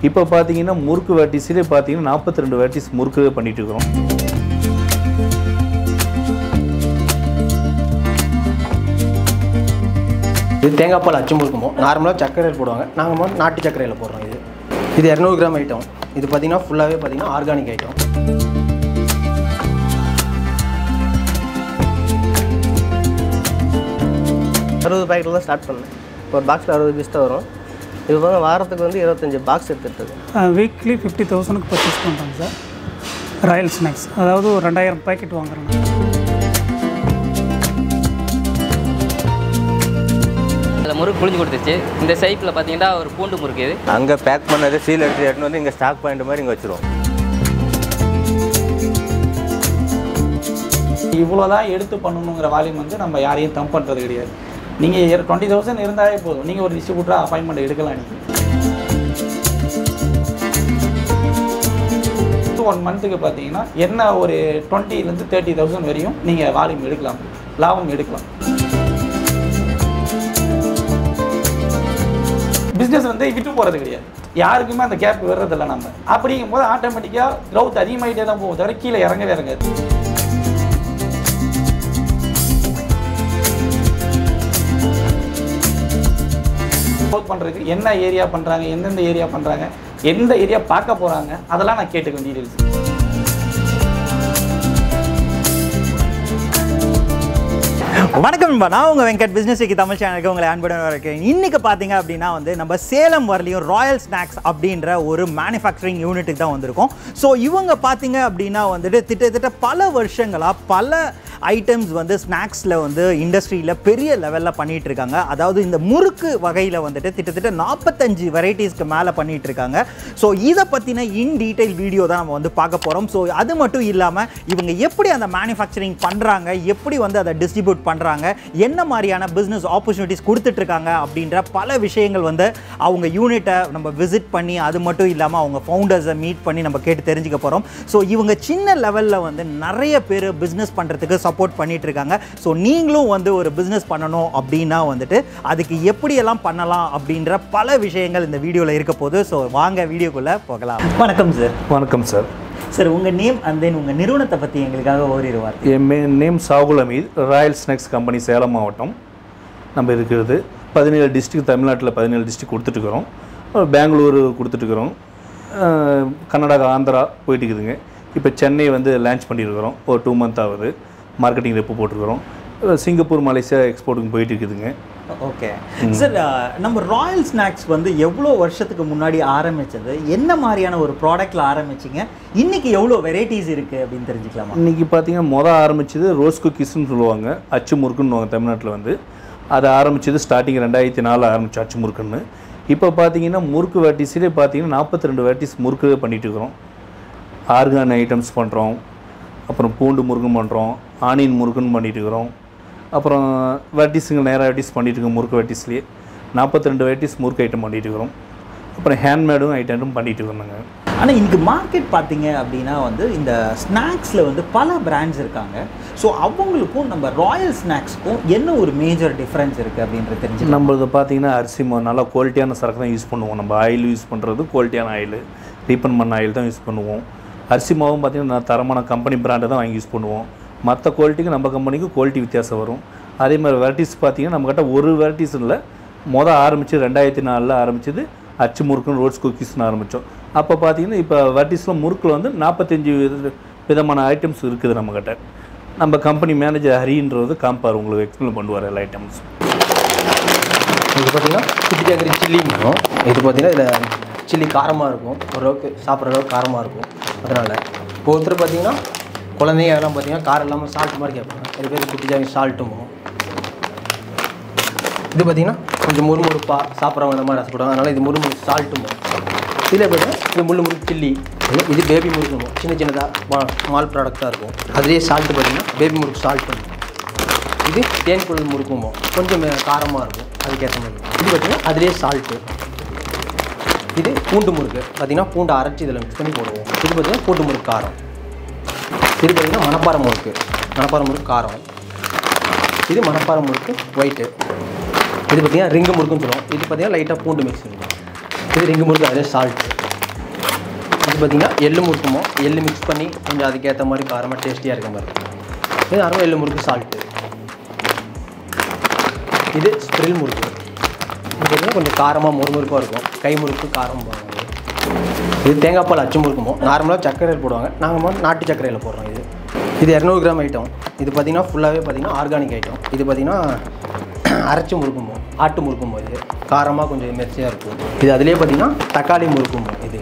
இப்போ பார்த்தீங்கன்னா முறுக்கு வேட்டிஸ்லேயே பார்த்தீங்கன்னா நாற்பத்தி ரெண்டு வேட்டிஸ் முறுக்கு பண்ணிட்டு இருக்கிறோம் இது தேங்காய் பால் அச்சு முறுக்குமோ நார்மலாக சர்க்கரையில் போடுவாங்க நாங்கள் மட்டும் நாட்டு சர்க்கரையில் போடுறோம் இது இது இரநூறு கிராம் ஐட்டம் இது பார்த்தீங்கன்னா ஃபுல்லாகவே பார்த்தீங்கன்னா ஆர்கானிக் ஐட்டம் அறுபது பாக்கெட்டில் தான் ஸ்டார்ட் பண்ணேன் ஒரு பாக்ஸில் அறுபது பீஸ் தான் வரும் இது வந்து வாரத்துக்கு வந்து இருபத்தஞ்சி பாக்ஸ் எடுத்துகிட்டு இருக்கேன் வீக்லி ஃபிஃப்டி தௌசண்ட்க்கு பர்ச்சேஸ் பண்ணுறோங்க சார் ராயல் ஸ்நாக்ஸ் அதாவது ஒரு ரெண்டாயிரம் பாக்கெட் வாங்குறோம் அதில் முறுக்கு புளிஞ்சு கொடுத்துச்சு இந்த சைப்பில் பார்த்தீங்கன்னா ஒரு பூண்டு முறுக்கு இது அங்கே பேக் பண்ணதை சீல் எடுத்து எடுத்துன்னு வந்து இங்கே ஸ்டாக் பாயிண்ட் மாதிரி இங்கே வச்சிருவோம் இவ்வளோ தான் எடுத்து பண்ணணுங்கிற வால்யூம் வந்து நம்ம யாரையும் தம் பண்ணுறது கிடையாது நீங்கள் டுவெண்ட்டி தௌசண்ட் இருந்தாலே போதும் நீங்கள் ஒரு டிஸ்ட்ரிபியூட்டராக அப்பாயின்மெண்ட் எடுக்கலாம் நீங்கள் ஒன் மந்த்துக்கு பார்த்தீங்கன்னா என்ன ஒரு டுவெண்ட்டிலேருந்து தேர்ட்டி தௌசண்ட் வரையும் நீங்கள் வால்யூம் எடுக்கலாம் லாபம் எடுக்கலாம் பிஸ்னஸ் வந்து விட்டு போகிறது கிடையாது யாருக்குமே அந்த கேப் வர்றதில்ல நம்ம அப்படிங்கும் போது ஆட்டோமேட்டிக்காக க்ரௌத் அதிகமாகிட்டே தான் போகும் தவிர கீழே இறங்கவே இறங்காது ஒர்க் பண்ணுறதுக்கு என்ன ஏரியா பண்ணுறாங்க எந்தெந்த ஏரியா பண்ணுறாங்க எந்த ஏரியா பார்க்க போகிறாங்க அதெல்லாம் நான் கேட்டுக்க டீட்டெயில்ஸ் வணக்கம் நண்பா நான் உங்கள் வெங்கட் பிஸ்னஸ் வீக்கு தமிழ் சேனலுக்கு உங்களை அன்புடன் வரேன் இன்றைக்கி பார்த்தீங்க அப்படின்னா வந்து நம்ம சேலம் வரலையும் ராயல் ஸ்நாக்ஸ் அப்படின்ற ஒரு மேனுஃபேக்சரிங் யூனிட்டுக்கு தான் வந்திருக்கோம் ஸோ இவங்க பார்த்தீங்க அப்படின்னா வந்துட்டு திட்டத்தட்ட பல வருஷங்களாக பல ஐட்டம்ஸ் வந்து ஸ்நாக்ஸில் வந்து இண்டஸ்ட்ரியில் பெரிய லெவலில் பண்ணிகிட்டு இருக்காங்க அதாவது இந்த முறுக்கு வகையில் வந்துட்டு கிட்டத்தட்ட நாற்பத்தஞ்சு வெரைட்டிஸ்க்கு மேலே பண்ணிகிட்டு இருக்காங்க ஸோ இதை பற்றின இன் டீட்டெயில் வீடியோ தான் நம்ம வந்து பார்க்க போகிறோம் ஸோ அது மட்டும் இல்லாமல் இவங்க எப்படி அந்த மேனுஃபேக்சரிங் பண்ணுறாங்க எப்படி வந்து அதை டிஸ்ட்ரிபியூட் பண்ணுறாங்க என்ன மாதிரியான பிஸ்னஸ் ஆப்பர்ச்சுனிட்டிஸ் கொடுத்துட்ருக்காங்க அப்படின்ற பல விஷயங்கள் வந்து அவங்க யூனிட்டை நம்ம விசிட் பண்ணி அது மட்டும் இல்லாமல் அவங்க ஃபவுண்டர்ஸை மீட் பண்ணி நம்ம கேட்டு தெரிஞ்சுக்க போகிறோம் ஸோ இவங்க சின்ன லெவலில் வந்து நிறைய பேர் பிஸ்னஸ் பண்ணுறதுக்கு சப்போர்ட் பண்ணிட்டு இருக்காங்க ஸோ நீங்களும் வந்து ஒரு பிஸ்னஸ் பண்ணணும் அப்படின்னா வந்துட்டு அதுக்கு எப்படியெல்லாம் பண்ணலாம் அப்படின்ற பல விஷயங்கள் இந்த வீடியோவில் இருக்க போகுது ஸோ வாங்க வீடியோக்குள்ளே போகலாம் வணக்கம் சார் வணக்கம் சார் சார் உங்கள் நேம் அண்ட் தென் உங்கள் நிறுவனத்தை பற்றி எங்களுக்காக ஓரிரு வார்த்தை என் மே name Sahul Ameet royal snacks company Salem மாவட்டம் நம்ம இருக்கிறது பதினேழு டிஸ்ட்ரிக்ட் தமிழ்நாட்டில் பதினேழு டிஸ்ட்ரிக்ட் கொடுத்துட்ருக்குறோம் பெங்களூர் கொடுத்துட்ருக்குறோம் கர்நாடகா ஆந்திரா போயிட்டு இருக்குதுங்க இப்போ சென்னை வந்து லான்ச் பண்ணியிருக்கிறோம் ஒரு டூ மந்த் ஆகுது மார்க்கெட்டிங் ரெப்பு போட்டிருக்கிறோம் அஹ் சிங்கப்பூர் மலேசியா எக்ஸ்போர்ட்டுக்கு போயிட்டு இருக்குதுங்க ஓகே சார் நம்ம ராயல் ஸ்நாக்ஸ் வந்து எவ்வளோ வருஷத்துக்கு முன்னாடி ஆரம்பிச்சது என்ன மாதிரியான ஒரு ப்ராடக்ட்ல ஆரம்பிச்சிங்க இன்னைக்கு எவ்வளோ வெரைட்டிஸ் இருக்குது அப்படின்னு தெரிஞ்சுக்கலாமா இன்றைக்கி பார்த்தீங்கன்னா மொதல் ஆரம்பிச்சது ரோஸ் குக்கீஸ்னு சொல்லுவாங்க அச்சு முறுக்குன்னு தமிழ்நாட்டில் வந்து அது ஆரம்பிச்சது ஸ்டார்டிங் ரெண்டாயிரத்தி நாலில் ஆரம்பிச்சு அச்சு முறுக்குன்னு இப்போ பார்த்தீங்கன்னா முறுக்கு வேட்டிஸ்லேயே பார்த்தீங்கன்னா நாற்பத்தி ரெண்டு வேட்டிஸ் முறுக்கு பண்ணிட்டு இருக்கிறோம் ஆர்கான் ஐட்டம்ஸ் பண்ணுறோம் அப்புறம் பூண்டு முருகன் பண்ணுறோம் ஆனியன் முருகன் பண்ணிட்டு இருக்கிறோம் அப்புறம் வேட்டிஸுங்க நேராக வேட்டிஸ் பண்ணிட்டு இருக்கோம் முறுக்கு வேட்டிஸ்லேயே நாற்பத்தி ரெண்டு வேட்டிஸ் முறுக்கு ஐட்டம் பண்ணிட்டு இருக்கிறோம் அப்புறம் ஹேண்ட்மேடும் ஐட்டமும் பண்ணிட்டு இருக்கிறோங்க ஆனால் இன்னைக்கு மார்க்கெட் பார்த்தீங்க அப்படின்னா வந்து இந்த ஸ்நாக்ஸில் வந்து பல பிராண்ட்ஸ் இருக்காங்க ஸோ அவங்களுக்கும் நம்ம ராயல் ஸ்நாக்ஸ்க்கும் என்ன ஒரு மேஜர் டிஃப்ரென்ஸ் இருக்குது அப்படின்றது தெரிஞ்சு நம்மளது பார்த்தீங்கன்னா அரிசி மாவு நல்லா குவாலிட்டியான சரக்கு தான் யூஸ் பண்ணுவோம் நம்ம ஆயில் யூஸ் பண்ணுறது குவாலிட்டியான ஆயில் ரீபன் பண்ண ஆயில் தான் யூஸ் பண்ணுவோம் அரிசி மாவும் பார்த்தீங்கன்னா நான் தரமான கம்பெனி பிராண்டை தான் வாங்கி யூஸ் பண்ணுவோம் மற்ற குவாலிட்டிக்கு நம்ம கம்பெனிக்கு குவாலிட்டி வித்தியாசம் வரும் அதே மாதிரி வெரைட்டிஸ் பார்த்தீங்கன்னா நம்மக்கிட்ட ஒரு வெரைட்டிஸ் இல்லை மொதல் ஆரம்பிச்சு ரெண்டாயிரத்தி நாலில் ஆரம்பிச்சது அச்சு முறுக்குன்னு ரோட்ஸ் குக்கீஸ்னு ஆரம்பித்தோம் அப்போ பார்த்தீங்கன்னா இப்போ வெரைட்டிஸில் முறுக்கில் வந்து நாற்பத்தஞ்சு வித- விதமான ஐட்டம்ஸ் இருக்குது நம்மக்கிட்ட நம்ம கம்பெனி மேனேஜர் ஹரின்றது காம்பார் உங்களுக்கு எக்ஸ்பிளைன் பண்ணுவார் எல்லா ஐட்டம்ஸும் இது பார்த்தீங்கன்னா குட்டி ஜாங்கிரி சில்லிங்கும் இது பார்த்தீங்கன்னா இதில் சில்லி காரமாக இருக்கும் ஓரளவுக்கு சாப்பிட்ற அளவுக்கு காரமாக இருக்கும் அதனால் இப்போ ஒருத்தர் பார்த்தீங்கன்னா குழந்தைங்க எல்லாம் பார்த்தீங்கன்னா காரம் இல்லாமல் சால்ட் மாதிரி கேட்பாங்க அது பேர் குட்டி ஜாங்கிரி சால்ட்டும் இது பார்த்தீங்கன்னா கொஞ்சம் முறுமுறுப்பாக சாப்பிட்றவங்க அந்த மாதிரி ஆசைப்படுவாங்க அதனால் இது முறுமுறு சால்ட்டும் இதில் பார்த்தீங்கன்னா இது முள்ளு முறுக்கு சில்லி இது பேபி முறுக்கு சின்ன சின்னதாக ஸ்மால் ப்ராடக்டாக இருக்கும் அதுலேயே சால்ட்டு பார்த்தீங்கன்னா பேபி முறுக்கு சால்ட் இது தேன் குழல் முறுக்குமோ கொஞ்சம் காரமாக இருக்கும் அதுக்கேற்ற மாதிரி இது பார்த்தீங்கன்னா அதுலேயே சால்ட்டு இது பூண்டு முறுக்கு பார்த்தீங்கன்னா பூண்டு அரைச்சி இதில் மிக்ஸ் பண்ணி போடுவோம் இது பார்த்தீங்கன்னா பூண்டு முறுக்கு காரம் இது பார்த்தீங்கன்னா மணப்பாறை முறுக்கு மணப்பாறை முறுக்கு காரம் இது மணப்பாறை முறுக்கு ஒயிட்டு இது பார்த்தீங்கன்னா ரிங்கு முறுக்குன்னு சொல்லுவோம் இது பார்த்தீங்கன்னா லைட்டாக பூண்டு மிக்ஸ் இருக்கும் இது ரிங்கு முறுக்கு அதே சால்ட்டு பார்த்தீங்கன்னா எள்ளு முறுக்குமோ எள்ளு மிக்ஸ் பண்ணி கொஞ்சம் அதுக்கேற்ற மாதிரி காரமாக டேஸ்டியாக இருக்க மாதிரி இருக்கும் இது அரை எள்ளு முறுக்கு சால்ட்டு இது ஸ்ப்ரில் முறுக்கு இது வந்து கொஞ்சம் காரமாக முறுமுறுப்பாக இருக்கும் கை முறுக்கு காரம் போடுவாங்க இது தேங்காய் பால் அச்சு முறுக்குமோ நார்மலாக சர்க்கரையில் போடுவாங்க நாங்கள் மட்டும் நாட்டு சர்க்கரையில் போடுறோம் இது இது இரநூறு கிராம் ஐட்டம் இது பார்த்திங்கன்னா ஃபுல்லாகவே பார்த்திங்கன்னா ஆர்கானிக் ஐட்டம் இது பார்த்திங்கன்னா அரைச்சி முறுக்குமோ ஆட்டு முறுக்குமோ இது காரமாக கொஞ்சம் மெர்ச்சியாக இருக்கும் இது அதுலேயே பார்த்திங்கன்னா தக்காளி முறுக்குமோ இது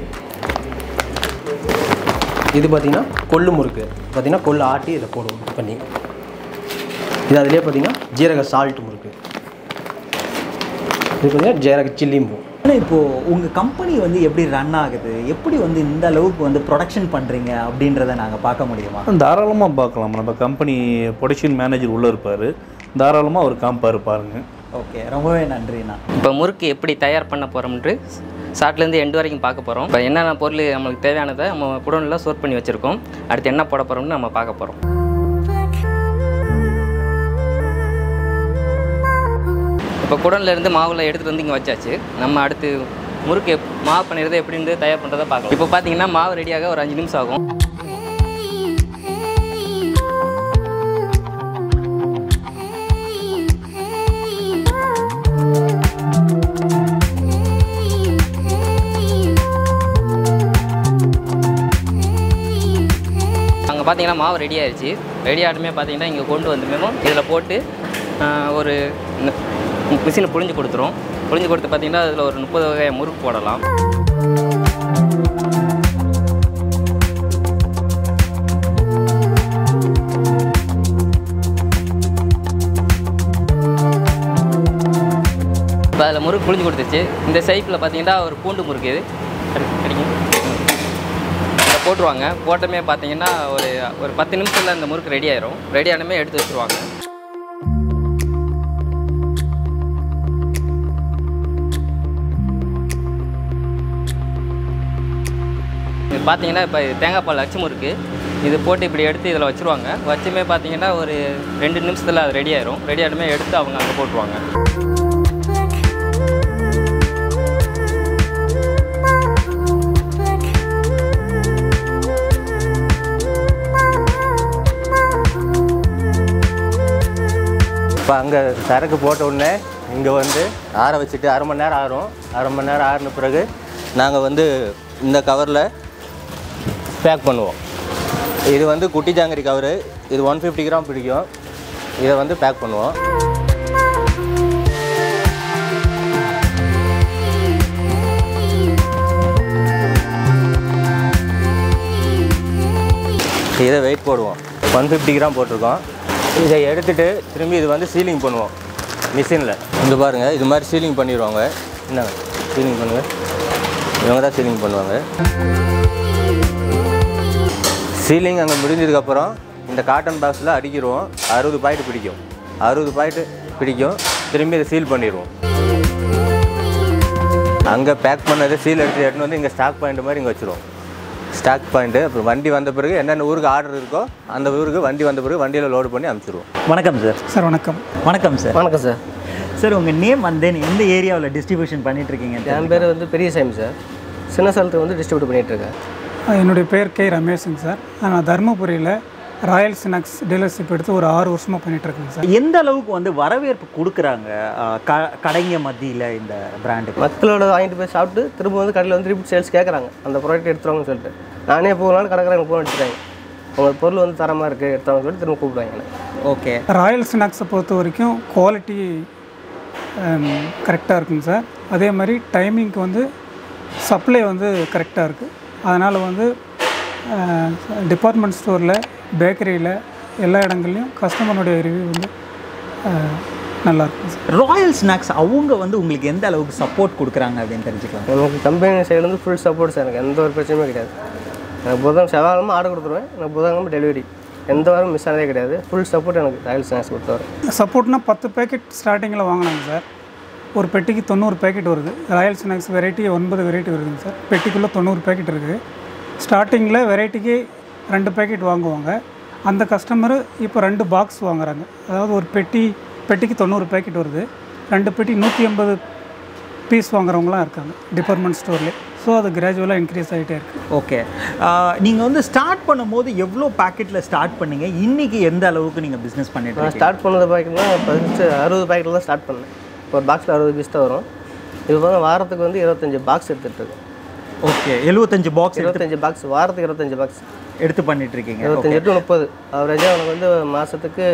இது பார்த்திங்கன்னா கொள்ளு முறுக்கு பார்த்திங்கன்னா கொள்ளு ஆட்டி இதில் போடுவோம் பண்ணி இது அதுலேயே பார்த்திங்கன்னா ஜீரக சால்ட் முறுக்கு இது பார்த்திங்கன்னா ஜீரக சில்லிம்பூ ஆனால் இப்போது உங்கள் கம்பெனி வந்து எப்படி ரன் ஆகுது எப்படி வந்து இந்த அளவுக்கு வந்து ப்ரொடக்ஷன் பண்ணுறீங்க அப்படின்றத நாங்கள் பார்க்க முடியுமா தாராளமாக பார்க்கலாம் நம்ம கம்பெனி ப்ரொடக்ஷன் மேனேஜர் உள்ளே இருப்பார் தாராளமாக அவர் காமிப்பார் பாருங்க ஓகே ரொம்பவே நன்றிண்ணா இப்போ முறுக்கு எப்படி தயார் பண்ண போகிறோம்ன்ட்டு ஸ்டார்ட்லேருந்து எண்டு வரைக்கும் பார்க்க போகிறோம் இப்போ என்னென்ன பொருள் நம்மளுக்கு தேவையானதை நம்ம குடோனில் ஸ்டோர் பண்ணி வச்சுருக்கோம் அடுத்து என்ன போட போகிறோம்னு நம்ம பார்க்க போகிறோம் இப்போ குடோன்ல இருந்து மாவில் எடுத்துகிட்டு வந்து இங்கே வச்சாச்சு நம்ம அடுத்து முறுக்கு எப்- மாவு பண்ணிடுறது எப்படின்னு தயார் பண்ணுறதை பார்க்கலாம் இப்போ பார்த்தீங்கன்னா மாவு ரெடியாக ஒரு அஞ்சு நிமிஷம் ஆகும் அங்கே பார்த்தீங்கன்னா மாவு ரெடி ஆயிடுச்சு ரெடி ஆகிட்டுமே பார்த்தீங்கன்னா இங்கே கொண்டு வந்துமே இதில் போட்டு ஆஹ், ஒரு மிஷினை புழிஞ்சு கொடுத்துரும் புழிஞ்சு கொடுத்து பார்த்தீங்கன்னா அதில் ஒரு முப்பது வகை முறுக்கு போடலாம் இப்போ அதில் முறுக்கு புழிஞ்சு கொடுத்துச்சு இந்த சைப்பில் பார்த்தீங்கன்னா ஒரு பூண்டு முறுக்கு இது கிடை- கிடைக்கும் இதை போட்டுருவாங்க போட்டமே பார்த்தீங்கன்னா ஒரு ஒரு பத்து நிமிஷத்தில் அந்த முறுக்கு ரெடி ஆயிரும் ரெடி ஆனமே எடுத்து வச்சுருவாங்க இது பார்த்தீங்கன்னா இப்போ தேங்காய் பால் அச்சு முறுக்கு இது போட்டு இப்படி எடுத்து இதில் வச்சுருவாங்க வச்சுமே பார்த்தீங்கன்னா ஒரு ரெண்டு நிமிஷத்தில் அது ரெடி ஆயிரும் ரெடி ஆனமே எடுத்து அவங்க அங்கே போட்டுருவாங்க இப்போ அங்கே சரக்கு போட்ட உடனே இங்கே வந்து ஆற வச்சுட்டு அரை மணி நேரம் ஆறும் அரை மணி நேரம் ஆறின பிறகு நாங்கள் வந்து இந்த கவரில் பேக் பண்ணுவோம் இது வந்து குட்டி ஜாங்கரி கவரு இது ஒன் ஃபிஃப்டி கிராம் பிடிக்கும் இதை வந்து பேக் பண்ணுவோம் இதை வெயிட் போடுவோம் ஒன் ஃபிஃப்டி கிராம் போட்டிருக்கோம் இதை எடுத்துட்டு திரும்பி இது வந்து சீலிங் பண்ணுவோம் மிஷினில் இங்கே பாருங்கள் இது மாதிரி சீலிங் பண்ணிடுவாங்க என்னங்க சீலிங் பண்ணுங்க இவங்க தான் சீலிங் பண்ணுவாங்க சீலிங் அங்கே முடிஞ்சதுக்கப்புறம் இந்த காட்டன் பாக்ஸில் அடிக்கிடுவோம் அறுபது பாயிண்ட் பிடிக்கும் அறுபது பாயிண்ட் பிடிக்கும் திரும்பி இதை சீல் பண்ணிடுவோம் அங்கே பேக் பண்ணதை சீல் எடுத்து எடுத்துன்னு வந்து இங்கே ஸ்டாக் பாயிண்ட் மாதிரி இங்கே வச்சுருவோம் ஸ்டாக் பாயிண்ட்டு அப்புறம் வண்டி வந்த பிறகு என்னென்ன ஊருக்கு ஆர்டர் இருக்கோ அந்த ஊருக்கு வண்டி வந்த பிறகு வண்டியில் லோடு பண்ணி அனுப்பிச்சிடுவோம் வணக்கம் சார் சார் வணக்கம் வணக்கம் சார் வணக்கம் சார் சார் உங்கள் நேம் வந்து எந்த ஏரியாவில் டிஸ்ட்ரிபியூஷன் பண்ணிட்டு இருக்கீங்க என் பேர் வந்து பெரியசாமி சார் சின்ன சேலத்துக்கு வந்து டிஸ்ட்ரிபியூட் பண்ணிகிட்ருக்கேன் என்னுடைய பேர் கே ரமேஷுங்க சார் நான் தருமபுரியில் ராயல் ஸ்நாக்ஸ் டீலர்ஷிப் எடுத்து ஒரு ஆறு வருஷமாக பண்ணிகிட்ருக்கேங்க சார் எந்த அளவுக்கு வந்து வரவேற்பு கொடுக்குறாங்க அஹ், க கடைங்க மத்தியில் இந்த பிராண்டுக்கு மக்களோட வாங்கிட்டு போய் சாப்பிட்டு திரும்ப வந்து கடையில் வந்து ரிப்பீட் சேல்ஸ் கேட்குறாங்க அந்த ப்ராடக்ட் எடுத்துருவாங்கன்னு சொல்லிட்டு நானே போகலான்னு கடைக்காரங்க ஃபோன் அடிச்சிட்டாங்க உங்கள் பொருள் வந்து தரமாக இருக்குது எடுத்துவாங்கன்னு சொல்லிட்டு திரும்ப கூப்பிடுவாங்க என்னை ஓகே ராயல் ஸ்நாக்ஸை பொறுத்த வரைக்கும் குவாலிட்டி கரெக்டாக இருக்குங்க சார் அதே மாதிரி டைமிங்க்கு வந்து சப்ளை வந்து கரெக்டாக இருக்குது அதனால் வந்து டிபார்ட்மெண்ட் ஸ்டோரில் பேக்கரியில் எல்லா இடங்கள்லையும் கஸ்டமருடைய ரிவ்யூ வந்து அஹ், நல்லா இருக்கும் சார் ராயல் ஸ்நாக்ஸ் அவங்க வந்து உங்களுக்கு எந்த அளவுக்கு சப்போர்ட் கொடுக்குறாங்க அப்படின்னு தெரிஞ்சுக்கலாம் எனக்கு கம்பெனி சைடுலேருந்து ஃபுல் சப்போர்ட் சார் எனக்கு எந்த ஒரு பிரச்சனையும் கிடையாது எனக்கு புதன் செவ்வாய்க்கிழமை ஆர்டர் கொடுத்துருவேன் எனக்கு புதன்கிழமை டெலிவரி எந்த வாரம் மிஸ் ஆனதே கிடையாது ஃபுல் சப்போர்ட் எனக்கு ராயல் ஸ்நாக்ஸ் பொறுத்தவரை சப்போர்ட்னா பத்து பேக்கெட் ஸ்டார்டிங்கில் வாங்கினாங்க சார் ஒரு பெட்டிக்கு தொண்ணூறு பேக்கெட் வருது ராயல் ஸ்நாக்ஸ் வெரைட்டி ஒன்பது வெரைட்டி வருதுங்க சார் பெட்டிக்குள்ளே தொண்ணூறு பேக்கெட் இருக்குது ஸ்டார்டிங்கில் வெரைட்டிக்கு ரெண்டு பேக்கெட் வாங்குவாங்க அந்த கஸ்டமரு இப்போ ரெண்டு பாக்ஸ் வாங்குறாங்க அதாவது ஒரு பெட்டி பெட்டிக்கு தொண்ணூறு பேக்கெட் வருது ரெண்டு பெட்டி நூற்றி ஐம்பது பீஸ் வாங்குறவங்களாம் இருக்காங்க டிபார்ட்மெண்ட் ஸ்டோர்லேயே ஸோ அது கிராஜுவலாக இன்க்ரீஸ் ஆகிட்டே இருக்குது ஓகே நீங்கள் வந்து ஸ்டார்ட் பண்ணும்போது எவ்வளோ பேக்கெட்டில் ஸ்டார்ட் பண்ணீங்க இன்னைக்கு எந்த அளவுக்கு நீங்கள் பிஸ்னஸ் பண்ணிட்டு நான் இருக்கீங்க ஸ்டார்ட் பண்ணது பாக்கெட்னா ஃபஸ்ட்டு அறுபது பாக்கெட்டில் தான் ஸ்டார்ட் பண்ணேன் இப்போ ஒரு பாக்ஸில் அறுபது பீஸ் தான் வரும் இப்போ வந்து வாரத்துக்கு வந்து இருபத்தஞ்சி பாக்ஸ் எடுத்துகிட்டு இருக்கேன் ஓகே எழுபத்தஞ்சு பாக்ஸ் எடுத்து இருபத்தஞ்சி பாக்ஸ் வாரத்துக்கு இருபத்தஞ்சி பாக்ஸ் எடுத்து பண்ணிட்டு இருக்கீங்க இருபத்தஞ்சி டு முப்பது அவரேஜாக அவனுக்கு வந்து மாதத்துக்கு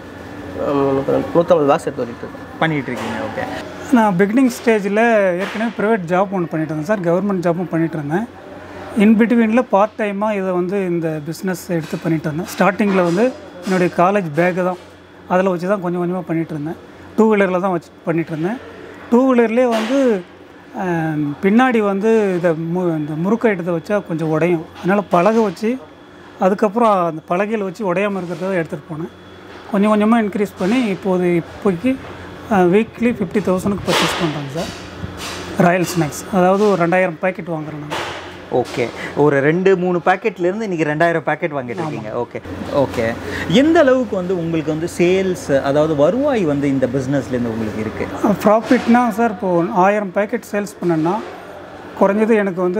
நூற்றம்பது பாக்ஸ் எடுத்து ஓட்டிகிட்டு இருக்கேன் பண்ணிட்டு இருக்கீங்க ஓகே நான் பிகினிங் ஸ்டேஜில் ஏற்கனவே ப்ரைவேட் ஜாப் ஒன்று பண்ணிட்டு இருந்தேன் சார் கவர்மெண்ட் ஜாப்பும் பண்ணிட்டு இருந்தேன் இன் பிட்வீனில் பார்ட் டைமாக இதை வந்து இந்த பிஸ்னஸ் எடுத்து பண்ணிட்டு இருந்தேன் ஸ்டார்டிங்கில் வந்து என்னுடைய காலேஜ் பேக்கு தான் அதில் வச்சு தான் கொஞ்சம் கொஞ்சமாக பண்ணிட்டு இருந்தேன் டூ வீலரில் தான் வச்சு பண்ணிட்டு இருந்தேன் டூ வீலர்லேயே வந்து ஆம், பின்னாடி வந்து இதை மு இந்த முறுக்கு ஐட்டத்தை வச்சா கொஞ்சம் உடையும் அதனால் பலகை வச்சு அதுக்கப்புறம் அந்த பலகையில் வச்சு உடையாமல் இருக்கிறத எடுத்துகிட்டு போனேன் கொஞ்சம் கொஞ்சமாக இன்க்ரீஸ் பண்ணி இப்போது இப்போதைக்கு வீக்லி ஃபிஃப்டி தௌசண்ட்க்கு பர்ச்சேஸ் பண்ணுறோங்க சார் ராயல் ஸ்நாக்ஸ் அதாவது ஒரு ரெண்டாயிரம் பாக்கெட் வாங்குறேன் நான் ஓகே ஒரு ரெண்டு மூணு பேக்கெட்லேருந்து இன்றைக்கி ரெண்டாயிரம் பேக்கெட் வாங்கிட்டு இருக்கீங்க ஓகே ஓகே எந்த அளவுக்கு வந்து உங்களுக்கு வந்து சேல்ஸ் அதாவது வருவாய் வந்து இந்த பிஸ்னஸ்லேருந்து உங்களுக்கு இருக்குது ப்ராஃபிட்னா சார் இப்போது ஆயிரம் பேக்கெட் சேல்ஸ் பண்ணேன்னா குறைஞ்சது எனக்கு வந்து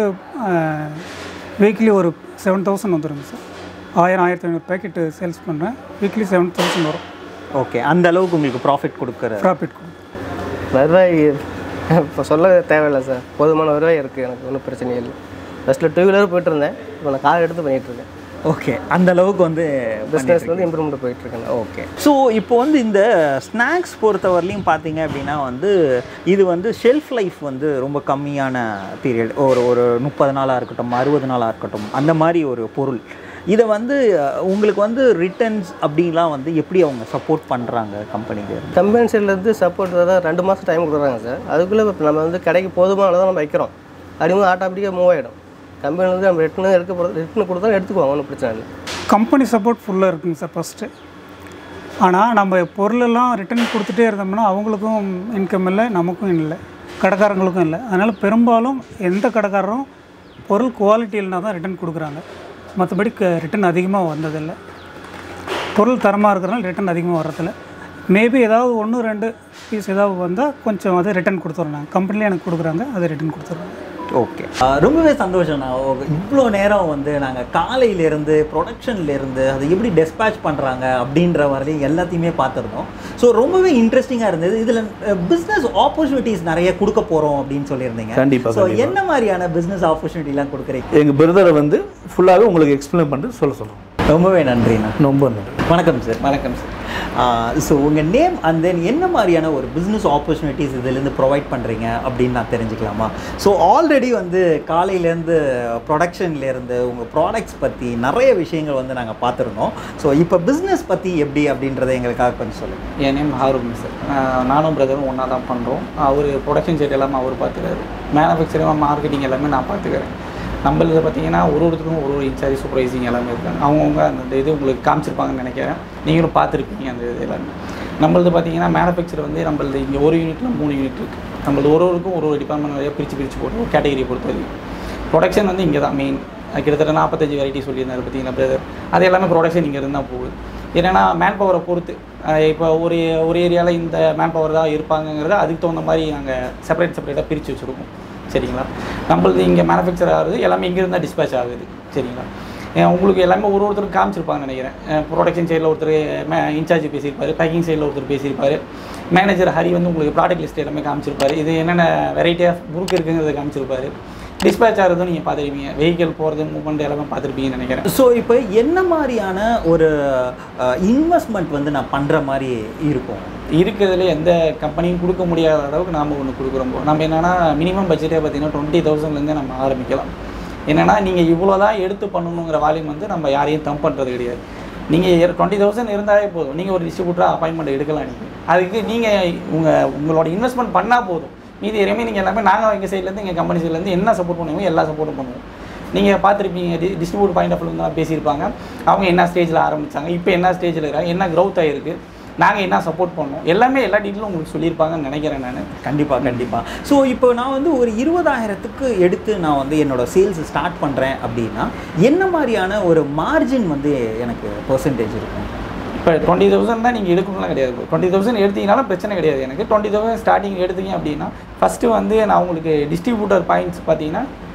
வீக்லி ஒரு செவன் தௌசண்ட் வந்துடுங்க சார் ஆயிரம் ஆயிரத்தி ஐநூறு பேக்கெட்டு சேல்ஸ் பண்ணுறேன் வீக்லி செவன் தௌசண்ட் வரும் ஓகே அந்த அளவுக்கு உங்களுக்கு ப்ராஃபிட் கொடுக்குற ப்ராஃபிட் கொடுக்கும் வருவாய் இப்போ சொல்ல தேவையில்லை சார் போதுமான வருவாய் இருக்குது எனக்கு ஒன்றும் பிரச்சனை இல்லை ஃபஸ்ட்டில் டூ வீலர் போயிட்டு இருந்தேன் இப்போ நான் கார் எடுத்து பண்ணிகிட்டு இருக்கேன் ஓகே அந்த அளவுக்கு வந்து பிஸ்னஸ் வந்து இம்ப்ரூவ்மெண்ட் போயிட்டுருக்கேன் ஓகே ஸோ இப்போ வந்து இந்த ஸ்நாக்ஸ் பொறுத்தவரையிலையும் பார்த்தீங்க அப்படின்னா வந்து இது வந்து ஷெல்ஃப் லைஃப் வந்து ரொம்ப கம்மியான பீரியட் ஒரு ஒரு முப்பது நாளாக இருக்கட்டும் அறுபது நாளாக இருக்கட்டும் அந்த மாதிரி ஒரு பொருள் இதை வந்து அஹ், உங்களுக்கு வந்து ரிட்டர்ன்ஸ் அப்படின்லாம் வந்து எப்படி அவங்க சப்போர்ட் பண்ணுறாங்க கம்பெனிக்கு கம்பெனி சைட்லேருந்து சப்போர்ட் தான் ரெண்டு மாதம் டைம் கொடுக்குறாங்க சார் அதுக்குள்ளே இப்போ நம்ம வந்து கடைக்கு போதுமானதான் நம்ம வைக்கிறோம் அப்படிங்கும்போது ஆட்டோமேட்டிக்காக மூவ் ஆகிடும் கம்பெனிலேருந்து நம்ம ரிட்டர்னு எடுக்க போகிறது ரிட்டர்ன் கொடுத்தா எடுத்துக்குவாங்க ஒன்றும் பிரச்சனை இல்லை கம்பெனி சப்போர்ட் ஃபுல்லாக இருக்குங்க சார் ஃபஸ்ட்டு ஆனால் நம்ம பொருளெல்லாம் ரிட்டர்ன் கொடுத்துட்டே இருந்தோம்னா அவங்களுக்கும் இன்கம் இல்லை நமக்கும் இல்லை கடைக்காரங்களுக்கும் இல்லை அதனால் பெரும்பாலும் எந்த கடைக்காரரும் பொருள் குவாலிட்டி இல்லைனா தான் ரிட்டர்ன் கொடுக்குறாங்க மற்றபடி க ரிட்டர்ன் அதிகமாக வந்ததில்லை பொருள் தரமாக இருக்கிறனால ரிட்டர்ன் அதிகமாக வர்றதில்ல மேபி ஏதாவது ஒன்று ரெண்டு பீஸ் ஏதாவது வந்தால் கொஞ்சம் அதை ரிட்டர்ன் கொடுத்துட்றாங்க கம்பெனிலே எனக்கு கொடுக்குறாங்க அதை ரிட்டர்ன் கொடுத்துட்றாங்க ஓகே ரொம்பவே சந்தோஷம்ண்ணா இவ்வளோ நேரம் வந்து நாங்கள் காலையிலேருந்து ப்ரொடக்ஷன்லேருந்து அது எப்படி டெஸ்பேச் பண்ணுறாங்க அப்படின்ற வரையும் எல்லாத்தையுமே பார்த்துருந்தோம் ஸோ ரொம்பவே இன்ட்ரெஸ்டிங்காக இருந்தது இதில் பிஸ்னஸ் ஆப்பர்ச்சுனிட்டிஸ் நிறைய கொடுக்க போகிறோம் அப்படின்னு சொல்லியிருந்தீங்க கண்டிப்பா, ஸோ கண்டிப்பா. என்ன மாதிரியான பிஸ்னஸ் ஆப்பர்ச்சுனிட்டிலாம் கொடுக்குறீங்க எங்கள் பிரதரை வந்து ஃபுல்லாகவே உங்களுக்கு எக்ஸ்பிளைன் பண்ணிட்டு சொல்ல சொல்கிறோம் ரொம்பவே நன்றிண்ணா ரொம்ப நன்றி வணக்கம் சார் வணக்கம் சார் ஸோ உங்கள் நேம் அண்ட் தென் என்ன மாதிரியான ஒரு பிஸ்னஸ் ஆப்பர்ச்சுனிட்டிஸ் இதுலேருந்து ப்ரொவைட் பண்ணுறீங்க அப்படின்னு நான் தெரிஞ்சுக்கலாமா ஸோ ஆல்ரெடி வந்து காலையிலேருந்து ப்ரொடக்ஷன்லேருந்து உங்கள் ப்ராடக்ட்ஸ் பற்றி நிறைய விஷயங்கள் வந்து நாங்கள் பார்த்துருந்தோம் ஸோ இப்போ பிஸ்னஸ் பற்றி எப்படி அப்படின்றத எங்களுக்காக கொஞ்சம் சொல்லுங்கள் என் நேம் ஹாரூன் சார் ஆஹ் நானும் பிரதரும் ஒன்றா தான் பண்ணுறோம் அவர் ப்ரொடக்ஷன் சைட் எல்லாமே அவர் பார்த்துக்காரு மேனுஃபேக்சரிங் மார்க்கெட்டிங் எல்லாமே நான் பார்த்துக்கிறேன் நம்மளது பார்த்தீங்கன்னா ஒரு ஒருத்தருக்கும் ஒரு ஒரு இன்சார்ஜ் சூப்பர்வைசிங் எல்லாமே இருக்காங்க அவங்கவுங்க அந்த இது உங்களுக்கு காமிச்சிருப்பாங்கன்னு நினைக்கிறேன் நீங்களும் பார்த்துருப்பீங்க அந்த இது எல்லாமே நம்மளது பார்த்தீங்கன்னா மேனுஃபேக்சர் வந்து நம்மளது இங்கே ஒரு யூனிட்ல மூணு யூனிட் இருக்குது நம்மளது ஒரு ஒருக்கும் ஒரு ஒரு டிபார்ட்மெண்ட் வழியாக பிரித்து பிரித்து போட்டு ஒரு கேட்டகரியை பொறுத்த வரைக்கும் ப்ரொடக்ஷன் வந்து இங்கே தான் மெயின் கிட்டத்தட்ட நாற்பத்தஞ்சு வெரைட்டி சொல்லியிருந்தாரு பார்த்தீங்கன்னா பிரதர் அது எல்லாமே ப்ரொடக்ஷன் இங்கே இருந்தால் போகுது என்னென்னா மேன் பவரை பொறுத்து அஹ் இப்போ ஒரு ஒரு ஏரியாவில் இந்த மேன் பவர் தான் இருப்பாங்கங்கிறத அதுக்கு தகுந்த மாதிரி நாங்கள் செப்பரேட் செப்பரேட்டாக பிரித்து வச்சுருக்கோம் சரிங்களா நம்மளது இங்கே மேனுஃபேக்சர் ஆகுது எல்லாமே இங்கே இருந்தால் டிஸ்பேச் ஆகுது சரிங்களா ஏன் உங்களுக்கு எல்லாமே ஒரு ஒருத்தருக்கு காமிச்சிருப்பாங்கன்னு நினைக்கிறேன் ப்ரொடக்ஷன் சைடில் ஒருத்தர் இன்சார்ஜ் பேசியிருப்பாரு பேக்கிங் சைடில் ஒருத்தர் பேசியிருப்பாரு மேனேஜர் ஹரி வந்து உங்களுக்கு ப்ராடக்ட் லிஸ்ட் எல்லாமே காமிச்சிருப்பாரு இது என்னென்ன வெரைட்டி ஆஃப் முறுக்கு இருக்குங்கிறத காமிச்சிருப்பாரு டிஸ்பேச் ஆகிறதும் நீங்கள் பார்த்துருப்பீங்க வெஹிக்கிள் போகிறது மூவ்மெண்ட் எல்லாமே பார்த்துருப்பீங்கன்னு நினைக்கிறேன் ஸோ இப்போ என்ன மாதிரியான ஒரு இன்வெஸ்ட்மெண்ட் வந்து நான் பண்ணுற மாதிரி இருக்கும் இருக்கிறதுல எந்த கம்பெனியும் கொடுக்க முடியாத அளவுக்கு நாம் ஒன்று கொடுக்குறோம் நம்ம என்னென்னா மினிமம் பட்ஜெட்டே பார்த்தீங்கன்னா டுவெண்ட்டி தௌசண்ட்லேருந்து நம்ம ஆரம்பிக்கலாம் என்னென்னா நீங்கள் இவ்வளோ தான் எடுத்து பண்ணணுங்கிற வால்யூம் வந்து நம்ம யாரையும் தம் பண்ணுறது கிடையாது நீங்கள் டுவெண்ட்டி தௌசண்ட் இருந்தாலே போதும் நீங்கள் ஒரு டிஸ்ட்ரிபியூட்டராக அப்பாயின்மெண்ட் எடுக்கலாம் நீங்கள் அதுக்கு நீங்கள் உங்கள் உங்களோட இன்வெஸ்ட்மெண்ட் பண்ணால் போதும் மீதி எல்லாமே நீங்கள் எல்லாமே நாங்கள் எங்கள் சைட்லேருந்து எங்கள் கம்பெனி சைட்லேருந்து என்ன சப்போர்ட் பண்ணுவோமோ எல்லா சப்போர்ட்டும் பண்ணுவோம் நீங்கள் பார்த்துருப்பீங்க டி டிஸ்ட்ரிபியூட் பாயிண்ட் ஆஃப் வியூ தான் பேசியிருப்பாங்க அவங்க என்ன ஸ்டேஜில் ஆரம்பித்தாங்க இப்போ என்ன ஸ்டேஜில் இருக்காங்க என்ன க்ரௌத் ஆகிருக்கு நாங்கள் என்ன சப்போர்ட் பண்ணோம் எல்லாமே எல்லா டீட்டெயிலும் உங்களுக்கு சொல்லியிருப்பாங்கன்னு நினைக்கிறேன் நான் கண்டிப்பாக கண்டிப்பாக ஸோ இப்போ நான் வந்து ஒரு இருபதாயிரத்துக்கு எடுத்து நான் வந்து என்னோட சேல்ஸ் ஸ்டார்ட் பண்ணுறேன் அப்படின்னா என்ன மாதிரியான ஒரு மார்ஜின் வந்து எனக்கு பர்சன்டேஜ் இருக்கும் இப்போ டுவெண்ட்டி தௌசண்ட் தான் நீங்கள் எடுக்கணும்லாம் கிடையாது டுவெண்ட்டி தௌசண்ட் எடுத்தீங்கனாலும் பிரச்சனை கிடையாது எனக்கு டுவெண்ட்டி தௌசண்ட் ஸ்டார்டிங் எடுத்தீங்க அப்படின்னா ஃபஸ்ட்டு வந்து நான் உங்களுக்கு டிஸ்ட்ரிபியூட்டர் பாயிண்ட்ஸ் பார்த்தீங்கன்னா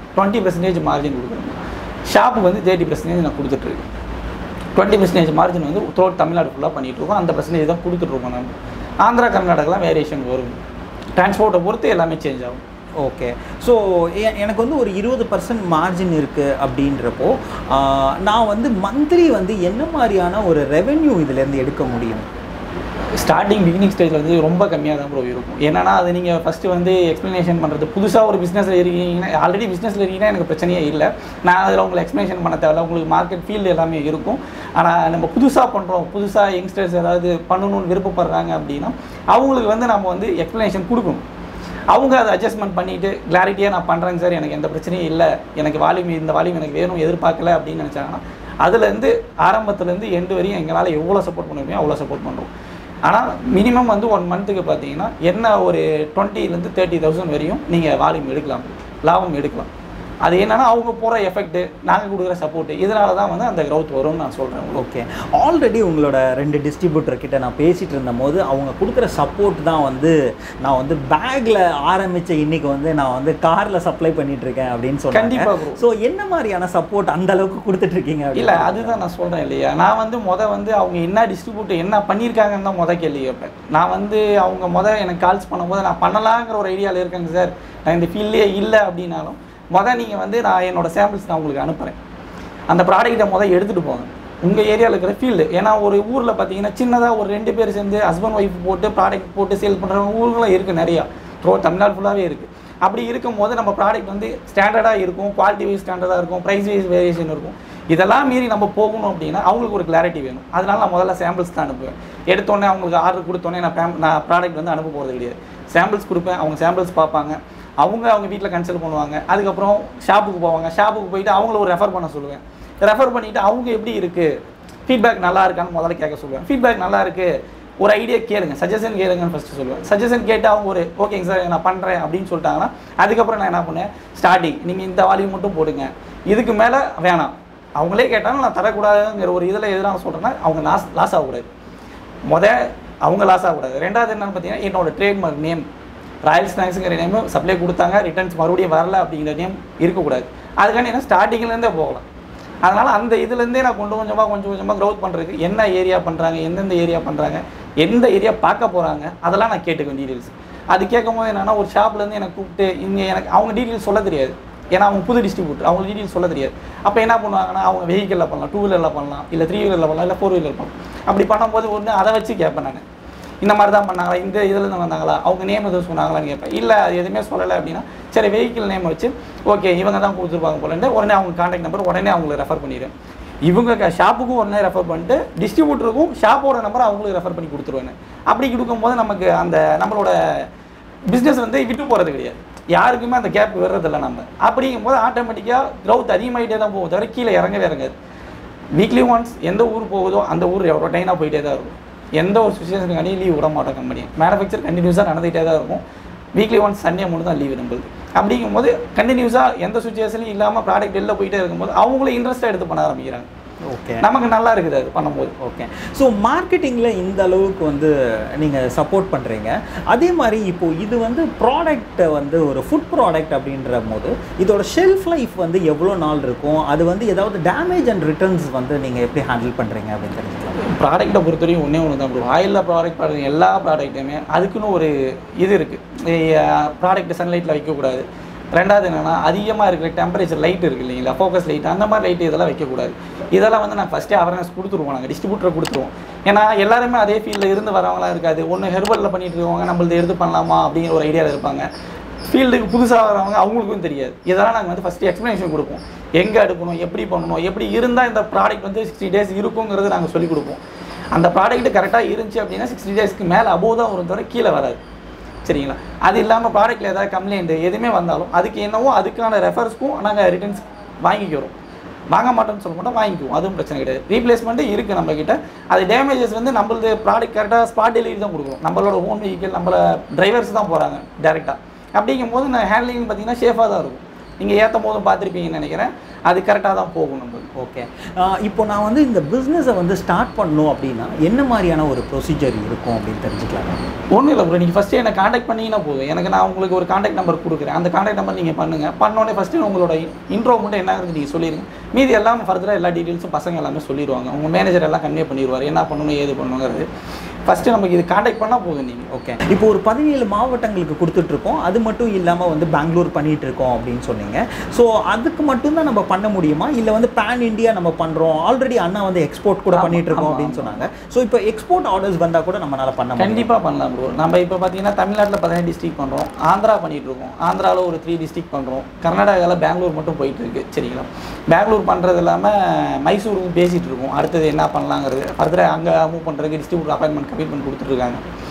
டுவெண்ட்டி பர்சன்டேஜ் மார்ஜின் கொடுக்குறோம் ஷாப்புக்கு வந்து தேர்ட்டி பர்சன்டேஜ் நான் கொடுத்துட்ருக்கேன் டுவெண்ட்டி பர்சன்டேஜ் மார்ஜின் வந்து த்ரோட் தமிழ்நாடு ஃபுல்லாக பண்ணிட்டு இருக்கோம் அந்த பர்சன்டேஜ் தான் கொடுத்துட்ருக்கோம் நம்ம ஆந்திரா கர்நாடகாலாம் வேரியேஷன் வரும் டிரான்ஸ்போர்ட்டை பொறுத்து எல்லாமே சேஞ்ச் ஆகும் ஓகே ஸோ எனக்கு வந்து ஒரு இருபது பர்சன்ட் மார்ஜின் இருக்குது அப்படின்றப்போ ஆஹ், நான் வந்து மந்த்லி வந்து என்ன மாதிரியான ஒரு ரெவென்யூ இதுலேருந்து எடுக்க முடியும் ஸ்டார்டிங் பிகினிங் ஸ்டேஜில் வந்து ரொம்ப கம்மியாக தான் ப்ரோ இருக்கும் என்னன்னா அது நீங்கள் ஃபஸ்ட்டு வந்து எக்ஸ்ப்ளனேஷன் பண்ணுறது புதுசாக ஒரு பிஸ்னஸில் இருக்கீங்கன்னா ஆல்ரெடி பிஸ்னஸில் இருக்கீங்கன்னா எனக்கு பிரச்சனையே இல்லை நான் அதில் உங்களுக்கு எக்ஸ்ப்ளனேஷன் பண்ண தேவையில்ல உங்களுக்கு மார்க்கெட் ஃபீல்டு எல்லாமே இருக்கும் ஆனால் நம்ம புதுசாக பண்ணுறோம் புதுசாக யங்ஸ்டர்ஸ் ஏதாவது பண்ணணும்னு விருப்பப்படுறாங்க அப்படின்னா அவங்களுக்கு வந்து நம்ம வந்து எக்ஸ்ப்ளனேஷன் கொடுக்கணும் அவங்க அதை அட்ஜஸ்ட்மெண்ட் பண்ணிட்டு கிளாரிட்டியாக நான் பண்ணுறேங்க சார் எனக்கு எந்த பிரச்சனையும் இல்லை எனக்கு வால்யூம் இந்த வால்யூம் எனக்கு வேணும் எதிர்பார்க்கல அப்படின்னு நினச்சாங்கன்னா அதுலேருந்து ஆரம்பத்துலேருந்து எண்டு வரையும் எங்களால் எவ்வளோ சப்போர்ட் பண்ண முடியும் அவ்வளோ சப்போர்ட் பண்ணுறோம் ஆனால் மினிமம் வந்து ஒன் மந்த்துக்கு பார்த்தீங்கன்னா என்ன ஒரு டுவெண்ட்டிலேருந்து தேர்ட்டி தௌசண்ட் வரையும் நீங்கள் வால்யூம் எடுக்கலாம் லாபம் எடுக்கலாம் அது என்னன்னா அவங்க போகிற எஃபெக்ட்டு நாங்கள் கொடுக்குற சப்போர்ட்டு இதனால தான் வந்து அந்த growth வரும்னு நான் சொல்கிறேன் ஓகே ஆல்ரெடி உங்களோட ரெண்டு டிஸ்ட்ரிபியூட்டர் கிட்ட நான் பேசிட்டு இருந்தபோது அவங்க கொடுக்குற சப்போர்ட் தான் வந்து நான் வந்து பேக்ல ஆரம்பிச்ச இன்னைக்கு வந்து நான் வந்து கார்ல சப்ளை பண்ணிட்டு இருக்கேன் அப்படின்னு சொன்னாங்க கண்டிப்பா bro. ஸோ என்ன மாதிரியான சப்போர்ட் அந்த அளவுக்கு கொடுத்துட்டு இருக்கீங்க அப்படின்னு இல்லை அதுதான் நான் சொல்கிறேன் இல்லையா நான் வந்து முத வந்து அவங்க என்ன டிஸ்ட்ரிபியூட்டர் என்ன பண்ணியிருக்காங்கன்னு தான் முத கேள்வி கேட்பேன் நான் வந்து அவங்க முத எனக்கு கால்ஸ் பண்ணும்போது நான் பண்ணலாங்கிற ஒரு ஐடியாவில் இருக்கேங்க சார் நான் இந்த ஃபீல்ட்லேயே இல்லை அப்படின்னாலும் முத நீங்கள் வந்து நான் என்னோட சாம்பிள்ஸ் நான் உங்களுக்கு அனுப்புகிறேன் அந்த ப்ராடக்ட்டை முத எடுத்துகிட்டு போங்க உங்கள் ஏரியாவில் இருக்கிற ஃபீல்டு ஏன்னா ஒரு ஊரில் பார்த்தீங்கன்னா சின்னதாக ஒரு ரெண்டு பேர் சேர்ந்து ஹஸ்பண்ட் ஒய்ஃப் போட்டு ப்ராடக்ட் போட்டு சேல் பண்ணுறவங்க ஊர்களும் இருக்குது நிறையா த்ரோ தமிழ்நாடு ஃபுல்லாகவே இருக்குது அப்படி இருக்கும்போது நம்ம ப்ராடக்ட் வந்து ஸ்டாண்டர்டாக இருக்கும் குவாலிட்டி வைஸ் ஸ்டாண்டர்டாக இருக்கும் ப்ரைஸ் வைஸ் வேரியேஷன் இருக்கும் இதெல்லாம் மீறி நம்ம போகணும் அப்படின்னா அவங்களுக்கு ஒரு கிளாரிட்டி வேணும் அதனால நான் முதல்ல சாம்பிள்ஸ் தான் அனுப்புவேன் எடுத்தோடனே அவங்களுக்கு ஆர்டர் கொடுத்தோன்னே நான் pam- நான் ப்ராடக்ட் வந்து அனுப்ப போகிறது கிடையாது சாம்பிள்ஸ் கொடுப்பேன் அவங்க சாம்பிள்ஸ் பார்ப்பாங்க அவங்க அவங்க வீட்டில் கன்சல்ட் பண்ணுவாங்க அதுக்கப்புறம் ஷாப்புக்கு போவாங்க ஷாப்புக்கு போயிட்டு அவங்கள ஒரு ரெஃபர் பண்ண சொல்லுவேன் ரெஃபர் பண்ணிவிட்டு அவங்க எப்படி இருக்குது ஃபீட்பேக் நல்லா இருக்கான்னு முதல்ல கேட்க சொல்லுவேன் ஃபீட்பேக் நல்லா இருக்குது ஒரு ஐடியா கேளுங்க சஜஷன் கேளுங்கன்னு ஃபஸ்ட்டு சொல்லுவேன் சஜஷன் கேட்டு அவங்க ஒரு ஓகேங்க சார் நான் பண்ணுறேன் அப்படின்னு சொல்லிட்டாங்கன்னா அதுக்கப்புறம் நான் என்ன பண்ணேன் ஸ்டார்டிங் நீங்கள் இந்த வால்யூம் மட்டும் போடுங்க இதுக்கு மேலே வேணாம் அவங்களே கேட்டாலும் நான் தரக்கூடாதுங்கிற ஒரு இதில் எதிராக சொல்கிறேன்னா அவங்க லாஸ் லாஸ் ஆகக்கூடாது முத அவங்க லாஸ் ஆகக்கூடாது ரெண்டாவது என்னன்னு பார்த்தீங்கன்னா என்னோட ட்ரேட்மார்க் நேம் ராயல் ஸ்நாக்ஸுங்கிற நேம் சப்ளை கொடுத்தாங்க ரிட்டர்ன்ஸ் மறுபடியும் வரல அப்படிங்கிற நேம் இருக்கக்கூடாது அதுக்காண்டி என்ன ஸ்டார்டிங்லேருந்தே போகலாம் அதனால் அந்த இதுலேருந்தே நான் கொஞ்சம் கொஞ்சமாக கொஞ்சம் கொஞ்சமாக க்ரௌத் பண்ணுறதுக்கு என்ன ஏரியா பண்ணுறாங்க எந்தெந்த ஏரியா பண்ணுறாங்க எந்த ஏரியா பார்க்க போகிறாங்க அதெல்லாம் நான் கேட்டுக்குவேன் டீட்டெயில்ஸ் அது கேட்கும் போது என்னன்னா ஒரு ஷாப்லேருந்து எனக்கு கூப்பிட்டு இங்கே எனக்கு அவங்க டீட்டெயில்ஸ் சொல்ல தெரியாது ஏன்னா அவங்க புது டிஸ்ட்ரிபியூட்டர் அவங்க டீட்டெயில்ஸ் சொல்ல தெரியாது அப்போ என்ன பண்ணுவாங்கன்னா அவங்க வெஹிக்கிளில் பண்ணலாம் டூ வீலரில் பண்ணலாம் இல்லை த்ரீ வீலரில் பண்ணலாம் இல்லை ஃபோர் வீலர் பண்ணலாம் அப்படி பண்ணும்போது ஒன்று அதை வச்சு கேட்பேன் நான் இந்த மாதிரி தான் பண்ணாங்களா இந்த இதுலேருந்து வந்தாங்களா அவங்க நேம் எதுவும் சொன்னாங்களான்னு கேட்பேன் இல்லை அது எதுவுமே சொல்லலை அப்படின்னா சரி வெஹிக்கிள் நேம் வச்சு ஓகே இவங்க தான் கொடுத்துருப்பாங்க போலன்னு உடனே அவங்க காண்டாக்ட் நம்பர் உடனே அவங்களுக்கு ரெஃபர் பண்ணிடுறேன் இவங்க ஷாப்புக்கும் உடனே ரெஃபர் பண்ணிட்டு டிஸ்ட்ரிபியூட்டருக்கும் ஷாப்போட நம்பர் அவங்களுக்கு ரெஃபர் பண்ணி கொடுத்துருவேன் அப்படி கொடுக்கும்போது நமக்கு அந்த நம்மளோட பிஸ்னஸ் வந்து விட்டு போகிறது கிடையாது யாருக்குமே அந்த கேப் வர்றதில்ல நம்ம அப்படிங்கும்போது ஆட்டோமேட்டிக்காக க்ரௌத் அதிகமாகிட்டே தான் போகும் தவிர கீழே இறங்கவே இறங்காது வீக்லி ஒன்ஸ் எந்த ஊர் போகுதோ அந்த ஊர் ரொட்டைனாக போயிட்டே தான் இருக்கும் எந்த ஒரு சுச்சுவேஷனுக்காண்டி லீவ் விட மாட்டோம் கம்பெனி மேனுஃபேக்சர் கண்டினியூஸாக நடந்துகிட்டே தான் இருக்கும் வீக்லி ஒன்ஸ் சண்டே மட்டும் தான் லீவ் நம்மளுது அப்படிங்கும்போது கண்டினியூஸாக எந்த சுச்சுவேஷனும் இல்லாமல் ப்ராடக்ட் வெளில போயிட்டே இருக்கும்போது அவங்களும் இன்ட்ரெஸ்ட்டாக எடுத்து பண்ண ஆரம்பிக்கிறாங்க ஓகே நமக்கு நல்லா இருக்குது அது பண்ணும்போது ஓகே ஸோ மார்க்கெட்டிங்கில் இந்த அளவுக்கு வந்து நீங்கள் சப்போர்ட் பண்ணுறீங்க அதே மாதிரி இப்போது இது வந்து ப்ராடக்ட்டை வந்து ஒரு ஃபுட் ப்ராடக்ட் அப்படின்ற போது இதோட ஷெல்ஃப் லைஃப் வந்து எவ்வளோ நாள் இருக்கும் அது வந்து ஏதாவது டேமேஜ் அண்ட் ரிட்டர்ன்ஸ் வந்து நீங்கள் எப்படி ஹேண்டில் பண்ணுறீங்க அப்படின்னு தெரிஞ்சுக்கலாம் ப்ராடக்ட்டை பொறுத்தவரையும் ஒன்றே ஒன்று தான் ப்ரோ ஆயிலில் ப்ராடக்ட் ப்ராடக்ட் எல்லா ப்ராடக்ட்டுமே அதுக்குன்னு ஒரு இது இருக்குது ப்ராடக்ட் சன்லைட்டில் வைக்கக்கூடாது ரெண்டாவது என்னென்னா அதிகமாக இருக்கிற டெம்பரேச்சர் லைட் இருக்குது இல்லைங்களா ஃபோக்கஸ் லைட் அந்த மாதிரி லைட் இதெல்லாம் வைக்கக்கூடாது இதெல்லாம் வந்து நான் ஃபஸ்ட்டே அவேர்னஸ் கொடுத்துருவோம் நாங்கள் டிஸ்ட்ரிபியூட்டர் கொடுத்துருவோம் ஏன்னா எல்லாருமே அதே ஃபீல்டில் இருந்து வரவங்களாம் இருக்காது ஒன்று ஹெர்பலில் பண்ணிட்டு இருக்கவங்க நம்மளது எடுத்து பண்ணலாமா அப்படிங்கிற ஒரு ஐடியாவில் இருப்பாங்க ஃபீல்டுக்கு புதுசாக வரவங்க அவங்களுக்கும் தெரியாது இதெல்லாம் நாங்கள் வந்து ஃபஸ்ட்டு எக்ஸ்ப்ளனேஷன் கொடுப்போம் எங்கே எடுக்கணும் எப்படி பண்ணணும் எப்படி இருந்தால் இந்த ப்ராடக்ட் வந்து சிக்ஸ்டி டேஸ் இருக்குங்கிறது நாங்கள் சொல்லிக் கொடுப்போம் அந்த ப்ராடக்ட் கரெக்டாக இருந்துச்சு அப்படின்னா சிக்ஸ்டி டேஸ்க்கு மேலே அபோவ் தான் வரும் தவிர கீழே வராது சரிங்களா அது இல்லாமல் ப்ராடக்ட்டில் ஏதாவது கம்ப்ளைண்ட் எதுவுமே வந்தாலும் அதுக்கு என்னவோ அதுக்கான ரெஃபர்ஸ்க்கும் நாங்கள் ரிட்டர்ன்ஸ் வாங்கிக்கிறோம் வாங்க மாட்டோம்னு சொல்ல மாட்டோம் வாங்கிக்குவோம் அதுவும் பிரச்சனை கிடையாது ரீப்ளேஸ்மெண்ட்டு இருக்குது நம்மக்கிட்ட அது டேமேஜஸ் வந்து நம்மளது ப்ராடக்ட் கரெக்டாக ஸ்பாட் டெலிவரி தான் கொடுக்குறோம் நம்மளோட ஓன் வெஹிக்கிள் நம்மள டிரைவர்ஸ் தான் போகிறாங்க டேரெக்டாக அப்படிங்கும்போது நான் ஹேண்ட்லிங் பார்த்தீங்கன்னா சேஃபாக தான் இருக்கும் நீங்கள் ஏற்றும் போதும் பார்த்துருப்பீங்கன்னு நினைக்கிறேன் அது கரெக்டாக தான் போகும் நம்மளுக்கு ஓகே இப்போ நான் வந்து இந்த பிஸ்னஸை வந்து ஸ்டார்ட் பண்ணணும் அப்படின்னா என்ன மாதிரியான ஒரு ப்ரொசீஜர் இருக்கும் அப்படின்னு தெரிஞ்சுக்கலாம் ஒன்றும் இல்லை ப்ரோ நீங்கள் ஃபஸ்ட்டு என்னை காண்டாக்ட் பண்ணிங்கன்னா போதும் எனக்கு நான் உங்களுக்கு ஒரு காண்டாக்ட் நம்பர் கொடுக்குறேன் அந்த காண்டாக்ட் நம்பர் நீங்கள் பண்ணுங்கள் பண்ணோடனே ஃபஸ்ட்டு உங்களோட இன்ட்ரோ மட்டும் என்ன நீங்கள் சொல்லிடுங்க மீதி எல்லாம் ஃபர்தராக எல்லா டீட்டெயில்ஸும் பசங்க எல்லாமே சொல்லிடுவாங்க உங்கள் மேனேஜர் எல்லாம் கன்வே பண்ணிடுவார் என்ன பண்ணணும் ஏது பண்ணணுங்கிறது ஃபஸ்ட்டு நமக்கு இது காண்டாக்ட் பண்ணால் போதும் நீங்கள் ஓகே இப்போ ஒரு பதினேழு மாவட்டங்களுக்கு கொடுத்துட்ருக்கோம் அது மட்டும் இல்லாமல் வந்து பெங்களூர் பண்ணிட்டு இருக்கோம் அப்படின்னு சொன்னீங்க ஸோ அதுக்கு மட்டும்தான் நம்ம பண்ண முடியுமா இல்லை வந்து பேன் இந்தியா நம்ம பண்ணுறோம் ஆல்ரெடி அண்ணா வந்து எக்ஸ்போர்ட் கூட ஆமா, பண்ணிட்டு இருக்கோம் ஆமா, அப்படின்னு சொன்னாங்க ஸோ இப்போ எக்ஸ்போர்ட் ஆர்டர்ஸ் வந்தால் கூட நம்மளால பண்ண முடியும் கண்டிப்பாக பண்ணலாம் ப்ரோ நம்ம இப்போ பார்த்தீங்கன்னா தமிழ்நாட்டில் பதினேழு டிஸ்ட்ரிக் பண்ணுறோம் ஆந்திரா பண்ணிட்டு இருக்கோம் ஆந்திராவில் ஒரு த்ரீ டிஸ்ட்ரிக் பண்ணுறோம் கர்நாடகாவில் பெங்களூர் மட்டும் போயிட்டு இருக்கு சரிங்களா பெங்களூர் பண்ணுறது இல்லாமல் மைசூருக்கும் பேசிகிட்டு இருக்கோம் அடுத்தது என்ன பண்ணலாங்கிறது ஃபர்தராக அங்கே மூவ் பண்ணுறதுக்கு டிஸ்ட்ரிபியூட்டர் அப்பாயின்மெண்ட் கமிட்மெண்ட் கொடுத்துட்ருக்காங்க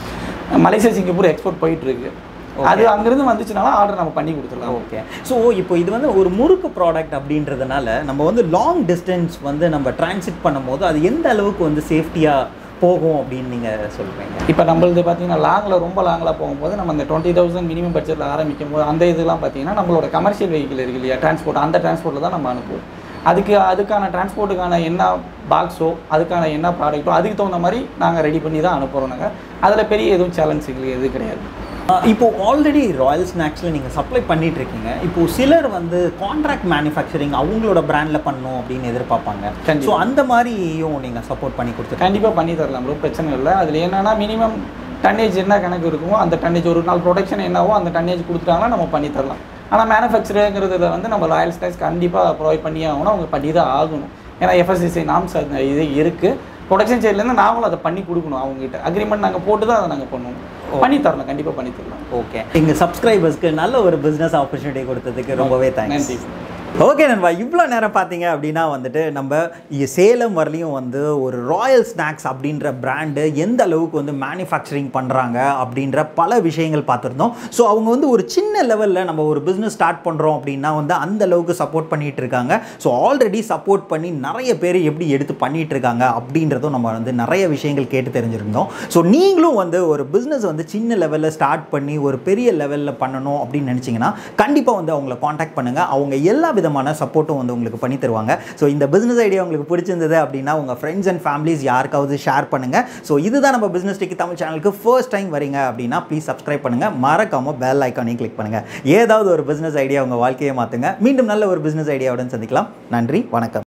மலேசியா சிங்கப்பூர் எக்ஸ்போர்ட் போயிட்டு இருக்கு அது அங்கேருந்து வந்துச்சுனாலும் ஆர்டர் நம்ம பண்ணி கொடுத்துடலாம் ஓகே ஸோ இப்போ இது வந்து ஒரு முறுக்கு ப்ராடக்ட் அப்படின்றதுனால நம்ம வந்து லாங் டிஸ்டன்ஸ் வந்து நம்ம டிரான்சிட் பண்ணும்போது அது எந்த அளவுக்கு வந்து சேஃப்டியாக போகும் அப்படின்னு நீங்கள் சொல்கிறீங்க இப்போ நம்மளது பார்த்தீங்கன்னா லாங்கில் ரொம்ப லாங்கில் போகும்போது நம்ம அந்த டுவெண்ட்டி தௌசண்ட் மினிமம் பட்ஜெட்டில் ஆரம்பிக்கும் போது அந்த இதெல்லாம் பார்த்தீங்கன்னா நம்மளோட கமர்ஷியல் வெஹிக்கிள் இருக்கு இல்லையா டிரான்ஸ்போர்ட் அந்த டிரான்ஸ்போர்ட்டில் தான் நம்ம அனுப்புவோம் அதுக்கு அதுக்கான டிரான்ஸ்போர்ட்டுக்கான என்ன பாக்ஸோ அதுக்கான என்ன ப்ராடக்ட்டோ அதுக்கு தகுந்த மாதிரி நாங்கள் ரெடி பண்ணி தான் அனுப்புகிறோம் நாங்கள் அதில் பெரிய எதுவும் சேலஞ்ச் எது கிடையாது இப்போ ஆல்ரெடி ராயல் ஸ்நாக்ஸில் நீங்கள் சப்ளை பண்ணிட்டு இருக்கீங்க இப்போ சிலர் வந்து கான்ட்ராக்ட் மேனுஃபேக்சரிங் அவங்களோட பிராண்டில் பண்ணணும் அப்படின்னு எதிர்பார்ப்பாங்க ஸோ கண்டிப்பா. அந்த மாதிரியும் நீங்கள் சப்போர்ட் பண்ணி கொடுத்துருக்கீங்க கண்டிப்பாக பண்ணி தரலாம் ப்ரோ பிரச்சனை இல்லை அதில் என்னன்னா மினிமம் டன்னேஜ் என்ன கணக்கு இருக்குமோ அந்த டன்னேஜ் ஒரு நாள் ப்ரொடக்ஷன் என்னவோ அந்த டன்னேஜ் கொடுத்துட்டாங்கன்னா நம்ம பண்ணி தரலாம் ஆனால் மேனுஃபேக்சருங்கிறதுல வந்து நம்ம ராயல் ஸ்நாக்ஸ் கண்டிப்பாக ப்ரொவைட் பண்ணியே ஆகணும் அவங்க பண்ணி தான் ஆகணும் ஏன்னா எஃப்எஸ்சிசி நாம்ஸ் அது இது இருக்குது ப்ரொடக்ஷன் சைட்லேருந்து நாங்களும் அதை பண்ணி கொடுக்கணும் அவங்ககிட்ட அக்ரிமெண்ட் நாங்கள் போட்டு தான் அதை நாங்கள் பண்ணுவோம் பண்ணி தரலாம் கண்டிப்பாக பண்ணி தரலாம் ஓகே எங்கள் சப்ஸ்கிரைபர்ஸ்க்கு நல்ல ஒரு பிஸ்னஸ் ஆப்பர்ச்சுனிட்டி கொடுத்ததுக்கு ரொம்பவே தேங்க்ஸ் நன்றி ஓகே நண்பா இவ்வளோ நேரம் பார்த்தீங்க அப்படின்னா வந்துட்டு நம்ம இங்க சேலம் வரலையும் வந்து ஒரு ராயல் ஸ்நாக்ஸ் அப்படின்ற பிராண்டு எந்த அளவுக்கு வந்து மேனுஃபேக்சரிங் பண்ணுறாங்க அப்படின்ற பல விஷயங்கள் பார்த்துருந்தோம் ஸோ அவங்க வந்து ஒரு சின்ன லெவலில் நம்ம ஒரு பிஸ்னஸ் ஸ்டார்ட் பண்ணுறோம் அப்படின்னா வந்து அந்த அளவுக்கு சப்போர்ட் பண்ணிட்டு இருக்காங்க ஸோ ஆல்ரெடி சப்போர்ட் பண்ணி நிறைய பேர் எப்படி எடுத்து பண்ணிட்டு இருக்காங்க அப்படின்றதும் நம்ம வந்து நிறைய விஷயங்கள் கேட்டு தெரிஞ்சிருந்தோம் ஸோ நீங்களும் வந்து ஒரு பிஸ்னஸ் வந்து சின்ன லெவலில் ஸ்டார்ட் பண்ணி ஒரு பெரிய லெவலில் பண்ணணும் அப்படின்னு நினச்சிங்கன்னா கண்டிப்பாக வந்து அவங்கள காண்டாக்ட் பண்ணுங்கள் அவங்க எல்லா விதமான சப்போர்ட்டும் வந்து உங்களுக்கு பண்ணி தருவாங்க ஸோ இந்த பிஸ்னஸ் ஐடியா உங்களுக்கு பிடிச்சிருந்தது அப்படின்னா உங்கள் ஃப்ரெண்ட்ஸ் அண்ட் ஃபேமிலிஸ் யாருக்காவது ஷேர் பண்ணுங்கள் ஸோ இதுதான் நம்ம பிஸ்னஸ் டெக்கி தமிழ் சேனலுக்கு ஃபர்ஸ்ட் டைம் வரீங்க அப்படின்னா ப்ளீஸ் சப்ஸ்கிரைப் பண்ணுங்கள் மறக்காம பெல் ஐக்கானையும் கிளிக் பண்ணுங்கள் ஏதாவது ஒரு பிஸ்னஸ் ஐடியா உங்கள் வாழ்க்கையை மாற்றுங்க மீண்டும் நல்ல ஒரு பிஸ்னஸ் ஐடியாவுடன் சந்திக்கலாம் நன்றி வணக்கம்